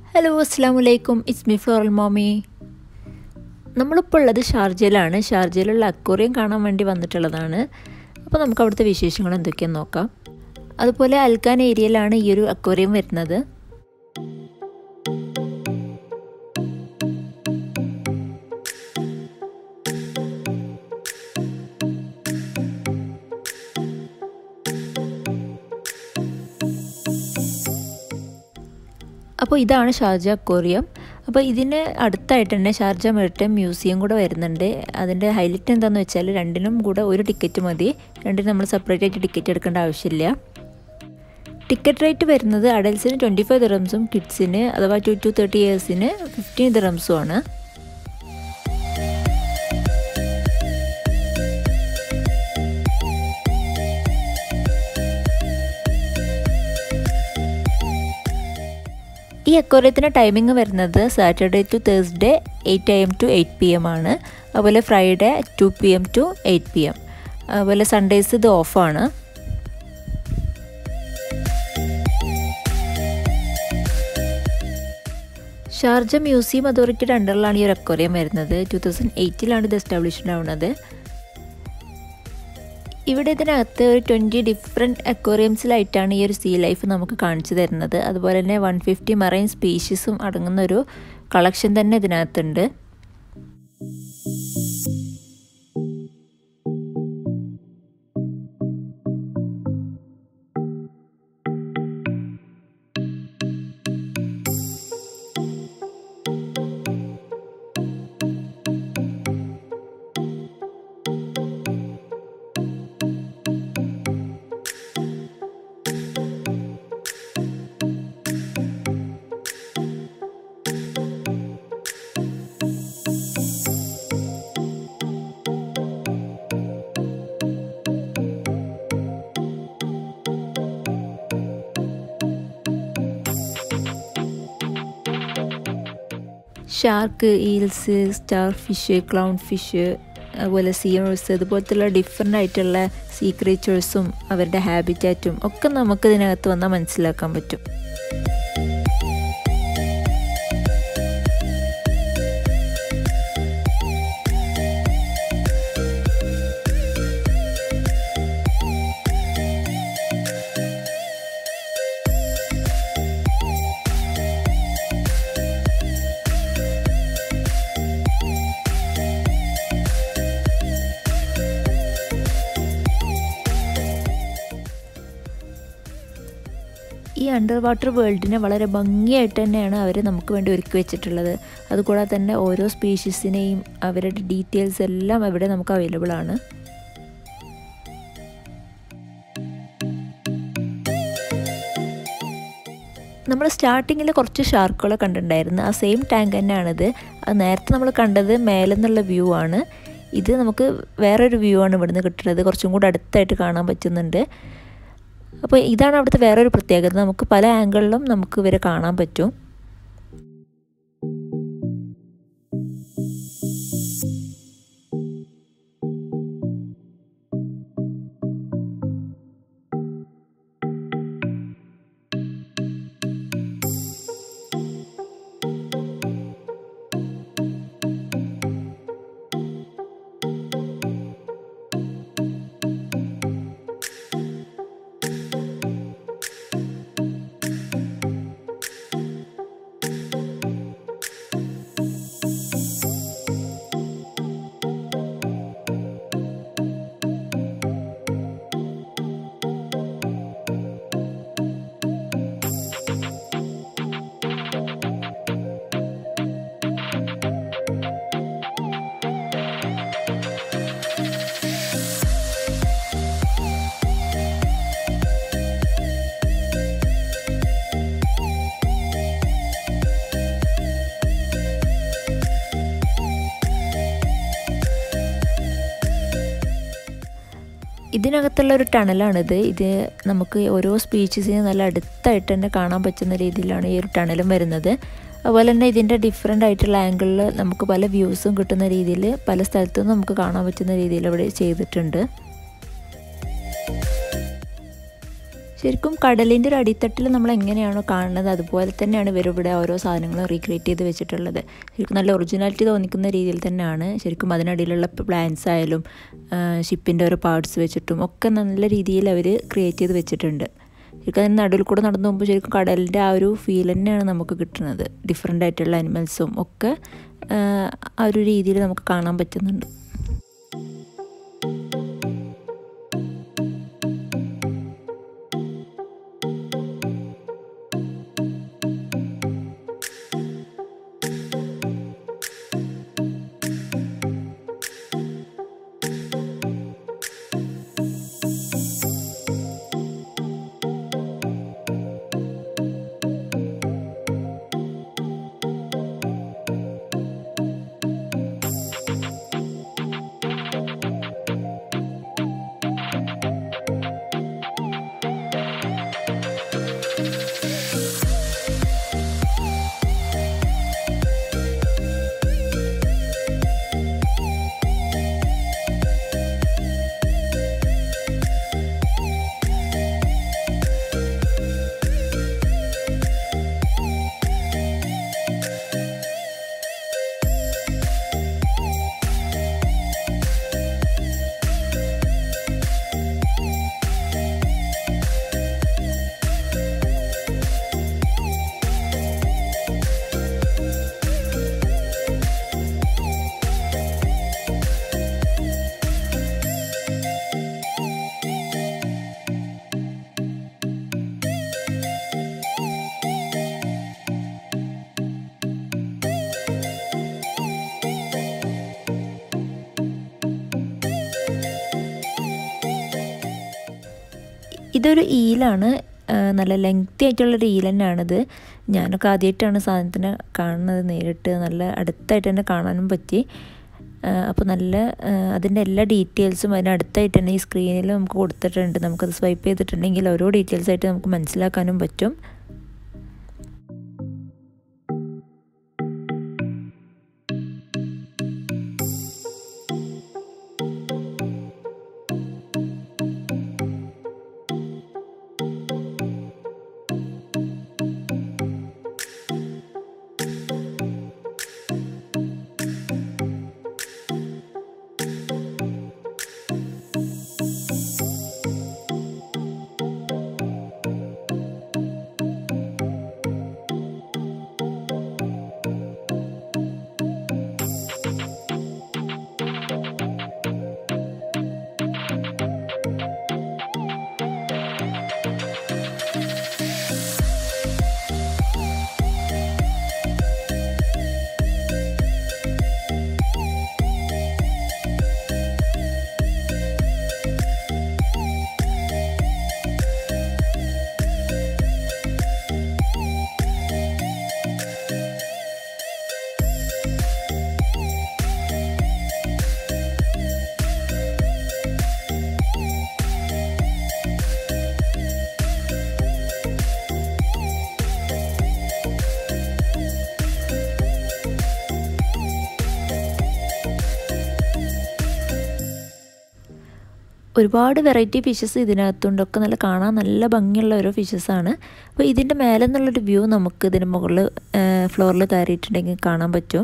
hello അസ്സാം വലൈക്കും it's me floral mommy നമ്മളിപ്പോൾ ഉള്ളത് ഷാർജയിലാണ് ഷാർജയിലുള്ള അക്വേറിയം കാണാൻ വേണ്ടി വന്നിട്ടുള്ളതാണ് അപ്പോൾ നമുക്ക് അവിടുത്തെ വിശേഷങ്ങൾ എന്തൊക്കെയാണെന്ന് നോക്കാം അതുപോലെ അൽക്കാൻ ഏരിയയിലാണ് ഈ ഒരു അക്വേറിയം വരുന്നത് അപ്പോൾ ഇതാണ് ഷാർജ അക്വേറിയം അപ്പോൾ ഇതിന് അടുത്തായിട്ട് തന്നെ ഷാർജ മെറിറ്റൈം മ്യൂസിയം കൂടെ വരുന്നുണ്ട് അതിൻ്റെ ഹൈലൈറ്റ് എന്താണെന്ന് വെച്ചാൽ രണ്ടിനും കൂടെ ഒരു ടിക്കറ്റ് മതി രണ്ടിനും നമ്മൾ സെപ്പറേറ്റ് ആയിട്ട് ടിക്കറ്റ് എടുക്കേണ്ട ആവശ്യമില്ല ടിക്കറ്റ് റേറ്റ് വരുന്നത് അഡൽസിന് ട്വൻറ്റി ഫൈവ് ദിറംസും കിഡ്സിന് അഥവാ ടു ടു തേർട്ടി ഇയേഴ്സിന് ഫിഫ്റ്റീൻ ദിറംസും ആണ് ഈ അക്വേറിയത്തിൻ്റെ ടൈമിംഗ് വരുന്നത് Saturday to Thursday eight A M to eight P M ആണ് അതുപോലെ Friday two P M to eight P M അതുപോലെ സൺഡേസ് ഇത് ഓഫാണ് ഷാർജ മ്യൂസിയം അതോറിറ്റിയുടെ അണ്ടറിലാണ് ഈ ഒരു അക്വേറിയം വരുന്നത് ടു തൗസൻഡ് എയ്റ്റിലാണ് ഇത് എസ്റ്റാബ്ലിഷ്ഡ് ആവുന്നത് ഇവിടെ ഇതിനകത്ത് ഒരു ട്വൻറ്റി ഡിഫറെൻറ്റ് അക്വേറിയംസിലായിട്ടാണ് ഈ ഒരു സീ ലൈഫ് നമുക്ക് കാണിച്ചു തരുന്നത് അതുപോലെ തന്നെ വൺ ഫിഫ്റ്റി മറൈൻ സ്പീഷീസും അടങ്ങുന്ന ഒരു കളക്ഷൻ തന്നെ ഇതിനകത്തുണ്ട് shark eels starfish clownfish അതുപോലെ സിയമേഴ്സ് ഇതുപോലത്തുള്ള ഡിഫറെൻ്റ് ആയിട്ടുള്ള സീ ക്രീച്ചേഴ്സും അവരുടെ ഹാബിറ്റാറ്റും ഒക്കെ നമുക്ക് ഇതിനകത്ത് വന്നാൽ മനസ്സിലാക്കാൻ പറ്റും ഈ അണ്ടർ വാട്ടർ വേൾഡിനെ വളരെ ഭംഗിയായിട്ട് തന്നെയാണ് അവർ നമുക്ക് വേണ്ടി ഒരുക്കി വെച്ചിട്ടുള്ളത് അതുകൂടാതെ തന്നെ ഓരോ സ്പീഷീസിനെയും അവരുടെ ഡീറ്റെയിൽസ് എല്ലാം അവിടെ നമുക്ക് അവൈലബിൾ ആണ് നമ്മൾ സ്റ്റാർട്ടിങ്ങിൽ കുറച്ച് ഷാർക്കുകളെ കണ്ടിട്ടുണ്ടായിരുന്നു ആ സെയിം ടാങ്ക് തന്നെയാണിത് അത് നേരത്തെ നമ്മൾ കണ്ടത് മേലെ നിന്നുള്ള വ്യൂ ആണ് ഇത് നമുക്ക് വേറൊരു വ്യൂ ആണ് ഇവിടുന്ന് കിട്ടുന്നത് കുറച്ചും കൂടെ അടുത്തായിട്ട് കാണാൻ പറ്റുന്നുണ്ട് അപ്പോൾ ഇതാണ് അവിടുത്തെ വേറൊരു പ്രത്യേകത നമുക്ക് പല ആംഗിളിലും നമുക്ക് ഇവരെ കാണാൻ പറ്റും ഇതിനകത്തുള്ള ഒരു ടണലാണിത് ഇത് നമുക്ക് ഓരോ സ്പീച്ചീസിനും നല്ല അടുത്തായിട്ട് തന്നെ കാണാൻ പറ്റുന്ന രീതിയിലാണ് ഈ ഒരു ടണലും വരുന്നത് അതുപോലെ തന്നെ ഇതിൻ്റെ ഡിഫറെൻ്റ് ആയിട്ടുള്ള ആംഗിളിൽ നമുക്ക് പല വ്യൂസും കിട്ടുന്ന രീതിയിൽ പല സ്ഥലത്തും നമുക്ക് കാണാൻ പറ്റുന്ന രീതിയിൽ അവിടെ ചെയ്തിട്ടുണ്ട് ശരിക്കും കടലിൻ്റെ ഒരു അടിത്തട്ടിൽ നമ്മൾ എങ്ങനെയാണോ കാണുന്നത് അതുപോലെ തന്നെയാണ് ഇവരിവിടെ ഓരോ സാധനങ്ങളും റീക്രിയേറ്റ് ചെയ്ത് വെച്ചിട്ടുള്ളത് ശരിക്കും നല്ല ഒറിജിനാലിറ്റി തോന്നിക്കുന്ന രീതിയിൽ തന്നെയാണ് ശരിക്കും അതിനടിയിലുള്ള പ്ലാൻസ് ആയാലും ഷിപ്പിൻ്റെ ഓരോ പാർട്സ് വെച്ചിട്ടും ഒക്കെ നല്ല രീതിയിൽ അവർ ക്രിയേറ്റ് ചെയ്ത് വെച്ചിട്ടുണ്ട് ശരിക്കും അതിന് നടുവിൽ കൂടെ നടന്നു പോകുമ്പോൾ ശരിക്കും കടലിൻ്റെ ആ ഒരു ഫീൽ തന്നെയാണ് നമുക്ക് കിട്ടുന്നത് ഡിഫറെൻ്റ് ആയിട്ടുള്ള അനിമൽസും ഒക്കെ ആ ഒരു രീതിയിൽ നമുക്ക് കാണാൻ പറ്റുന്നുണ്ട് ഇതൊരു ഈലാണ് നല്ല ലെങ്തി ആയിട്ടുള്ളൊരു ഈൽ തന്നെയാണിത് ഞാനൊക്കെ ആദ്യമായിട്ടാണ് സാധനത്തിനെ കാണുന്നത് നേരിട്ട് നല്ല അടുത്തായിട്ട് തന്നെ കാണാനും പറ്റി അപ്പോൾ നല്ല അതിൻ്റെ എല്ലാ ഡീറ്റെയിൽസും അതിനടുത്തായിട്ട് തന്നെ ഈ സ്ക്രീനിൽ നമുക്ക് കൊടുത്തിട്ടുണ്ട് നമുക്കത് സ്വൈപ്പ് ചെയ്തിട്ടുണ്ടെങ്കിൽ ഓരോ ഡീറ്റെയിൽസ് ആയിട്ട് നമുക്ക് മനസ്സിലാക്കാനും പറ്റും ഒരുപാട് വെറൈറ്റി ഫിഷസ് ഇതിനകത്തുണ്ട് ഒക്കെ നല്ല കാണാൻ നല്ല ഭംഗിയുള്ള ഓരോ ഫിഷസാണ് അപ്പോൾ ഇതിൻ്റെ മേലെ നിന്നുള്ളൊരു വ്യൂ നമുക്ക് ഇതിന് മുകളിൽ ഫ്ലോറിൽ കയറിയിട്ടുണ്ടെങ്കിൽ കാണാൻ പറ്റും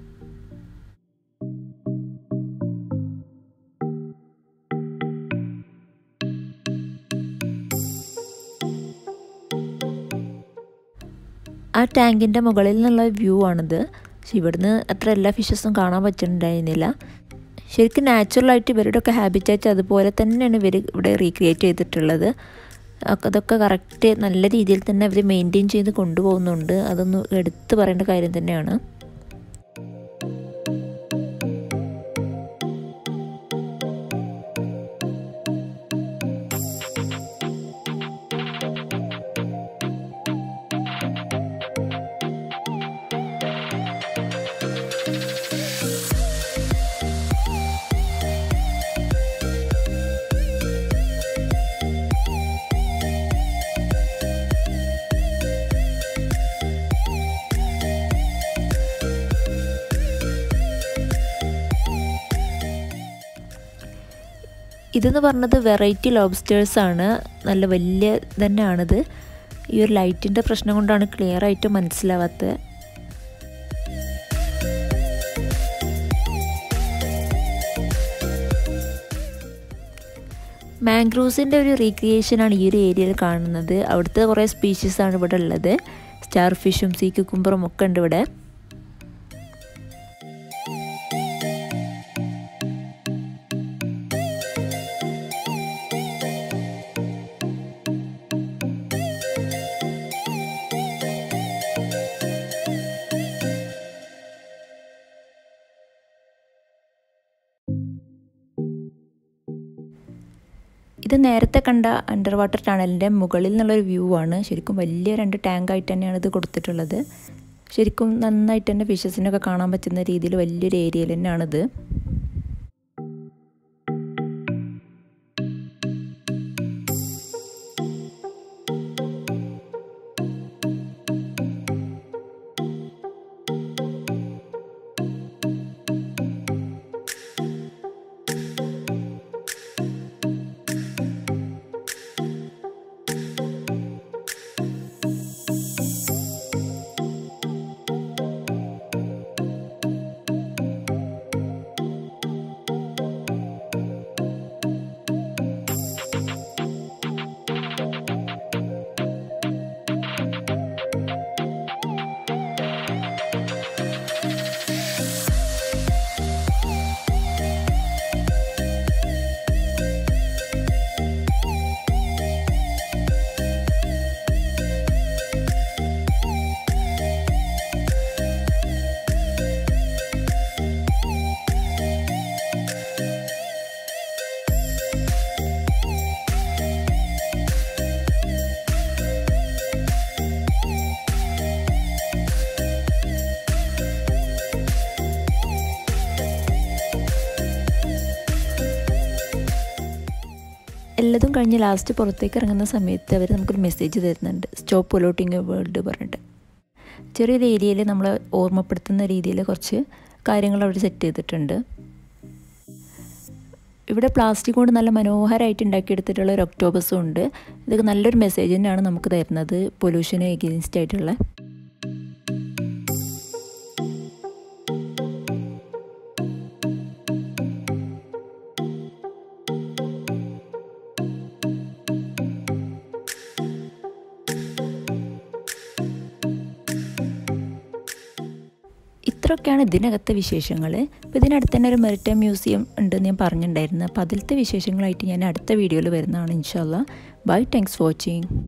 ആ ടാങ്കിൻ്റെ മുകളിൽ നിന്നുള്ള വ്യൂ ആണിത് പക്ഷെ ഇവിടുന്ന് അത്ര എല്ലാ ഫിഷസും കാണാൻ പറ്റുന്നുണ്ടായിരുന്നില്ല ശരിക്കും നാച്ചുറലായിട്ട് ഇവരുടെയൊക്കെ ഹാബിറ്റാറ്റ് അതുപോലെ തന്നെയാണ് ഇവർ ഇവിടെ റീക്രിയേറ്റ് ചെയ്തിട്ടുള്ളത് അതൊക്കെ കറക്റ്റ് നല്ല രീതിയിൽ തന്നെ അവർ മെയിൻറ്റെയിൻ ചെയ്ത് കൊണ്ടുപോകുന്നുണ്ട് അതൊന്ന് എടുത്തു പറയേണ്ട കാര്യം തന്നെയാണ് ഇതെന്ന് പറഞ്ഞത് വെറൈറ്റി ലോബ്സ്റ്റേഴ്സ് ആണ് നല്ല വലിയ തന്നെയാണിത് ഈ ഒരു ലൈറ്റിൻ്റെ പ്രശ്നം കൊണ്ടാണ് ക്ലിയർ ആയിട്ട് മനസ്സിലാവാത്തത് മാംഗ്രൂവ്സിൻ്റെ ഒരു റീക്രിയേഷനാണ് ഈ ഒരു ഏരിയയിൽ കാണുന്നത് അവിടുത്തെ കുറേ സ്പീഷീസാണ് ഇവിടെ ഉള്ളത് സ്റ്റാർ ഫിഷും സീ കുക്കുംബറും ഒക്കെ ഉണ്ട് ഇവിടെ ഇത് നേരത്തെ കണ്ട അണ്ടർ വാട്ടർ ടണലിൻ്റെ മുകളിൽ നിന്നുള്ളൊരു വ്യൂ ആണ് ശരിക്കും വലിയ രണ്ട് ടാങ്ക് ആയിട്ട് തന്നെയാണ് ഇത് കൊടുത്തിട്ടുള്ളത് ശരിക്കും നന്നായിട്ട് തന്നെ ഫിഷസിനൊക്കെ കാണാൻ പറ്റുന്ന രീതിയിൽ വലിയൊരു ഏരിയയിൽ തന്നെയാണിത് എല്ലതും കഴിഞ്ഞ് ലാസ്റ്റ് പുറത്തേക്ക് ഇറങ്ങുന്ന സമയത്ത് അവർ നമുക്കൊരു മെസ്സേജ് തരുന്നുണ്ട് സ്റ്റോപ്പ് പൊലോട്ടിങ് വേൾഡ് പറഞ്ഞിട്ട് ചെറിയൊരു ഏരിയയിൽ നമ്മൾ ഓർമ്മപ്പെടുത്തുന്ന രീതിയിൽ കുറച്ച് കാര്യങ്ങൾ അവർ സെറ്റ് ചെയ്തിട്ടുണ്ട് ഇവിടെ പ്ലാസ്റ്റിക് കൊണ്ട് നല്ല മനോഹരമായിട്ട് ഉണ്ടാക്കിയെടുത്തിട്ടുള്ള ഒരു ഒക്ടോബസും ഉണ്ട് ഇതൊക്കെ നല്ലൊരു മെസ്സേജ് തന്നെയാണ് നമുക്ക് തരുന്നത് പൊല്യൂഷന് എഗെയിൻസ്റ്റ് ആയിട്ടുള്ള ഇത്രയൊക്കെയാണ് ഇതിനകത്തെ വിശേഷങ്ങൾ അപ്പോൾ ഇതിനടുത്ത് തന്നെ ഒരു മെറിറ്റൈം മ്യൂസിയം ഉണ്ടെന്ന് ഞാൻ പറഞ്ഞിട്ടുണ്ടായിരുന്നു അപ്പോൾ അതിലത്തെ വിശേഷങ്ങളായിട്ട് ഞാൻ അടുത്ത വീഡിയോയിൽ വരുന്നതാണ് ഇൻഷാല്ല ബൈ താങ്ക്സ് ഫോർ വാച്ചിങ്